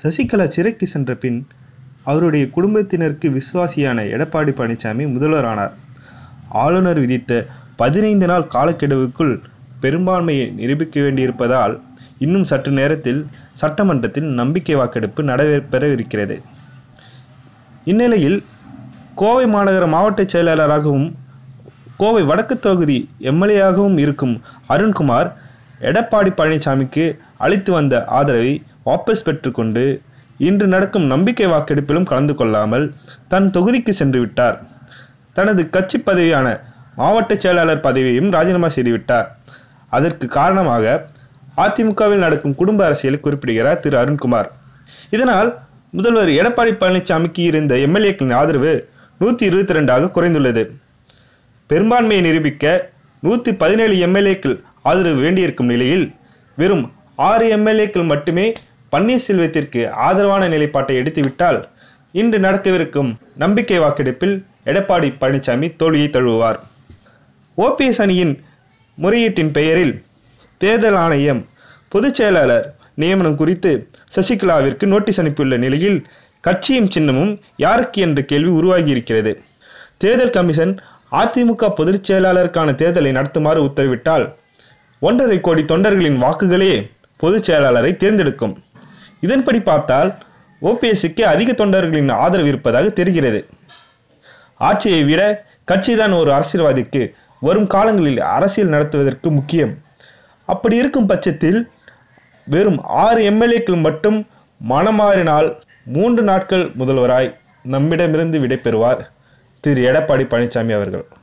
சசிகலா சிறைக்கு சென்ற பின் அவருடைய குடும்பத்தினருக்கு விசுவாசியான எடப்பாடி பழனிசாமி முதல்வரானார் ஆளுநர் விதித்த பதினைந்து நாள் காலக்கெடுவுக்குள் பெரும்பான்மையை நிரூபிக்க வேண்டியிருப்பதால் இன்னும் சற்று நேரத்தில் சட்டமன்றத்தில் நம்பிக்கை வாக்கெடுப்பு நடைபெறவிருக்கிறது இந்நிலையில் கோவை மாநகர மாவட்ட செயலாளராகவும் கோவை வடக்கு தொகுதி எம்எல்ஏயாகவும் இருக்கும் அருண்குமார் எடப்பாடி பழனிசாமிக்கு அளித்து வந்த ஆதரவை வாபஸ் பெற்றுக்கொண்டு இன்று நடக்கும் நம்பிக்கை வாக்கெடுப்பிலும் கலந்து கொள்ளாமல் தன் தொகுதிக்கு சென்று விட்டார் தனது கட்சி பதவியான மாவட்ட செயலாளர் பதவியையும் ராஜினாமா செய்துவிட்டார் அதற்கு காரணமாக அதிமுகவில் நடக்கும் குடும்ப அரசியலை குறிப்பிடுகிறார் திரு அருண்குமார் இதனால் முதல்வர் எடப்பாடி பழனிசாமிக்கு இருந்த எம்எல்ஏக்களின் ஆதரவு நூற்றி இருபத்தி ரெண்டாக குறைந்துள்ளது பெரும்பான்மையை நிரூபிக்க நூற்றி பதினேழு எம்எல்ஏக்கள் ஆதரவு வேண்டியிருக்கும் நிலையில் வெறும் ஆறு எம்எல்ஏக்கள் மட்டுமே பன்னீர்செல்வத்திற்கு ஆதரவான நிலைப்பாட்டை எடுத்துவிட்டால் இன்று நடக்கவிருக்கும் நம்பிக்கை வாக்கெடுப்பில் எடப்பாடி பழனிசாமி தோல்வியை தழுவுவார் ஓபிஎஸ் அணியின் முறையீட்டின் பெயரில் தேர்தல் ஆணையம் பொதுச் செயலாளர் நியமனம் குறித்து சசிகலாவிற்கு நோட்டீஸ் அனுப்பியுள்ள நிலையில் கட்சியும் சின்னமும் யாருக்கு என்ற கேள்வி உருவாகியிருக்கிறது தேர்தல் கமிஷன் அதிமுக பொதுச் செயலாளருக்கான தேர்தலை நடத்துமாறு உத்தரவிட்டால் ஒன்றரை கோடி தொண்டர்களின் வாக்குகளே பொதுச் செயலாளரை தேர்ந்தெடுக்கும் இதன்படி பார்த்தால் ஓபிஎஸ்க்கு அதிக தொண்டர்களின் ஆதரவு இருப்பதாக தெரிகிறது ஆட்சியை விட கட்சிதான் ஒரு அரசியல்வாதிக்கு வரும் காலங்களில் அரசியல் நடத்துவதற்கு முக்கியம் அப்படி இருக்கும் பட்சத்தில் வெறும் ஆறு எம்எல்ஏக்கள் மட்டும் மனமாறினால் மூன்று நாட்கள் முதல்வராய் நம்மிடமிருந்து விடைபெறுவார் திரு எடப்பாடி பழனிசாமி அவர்கள்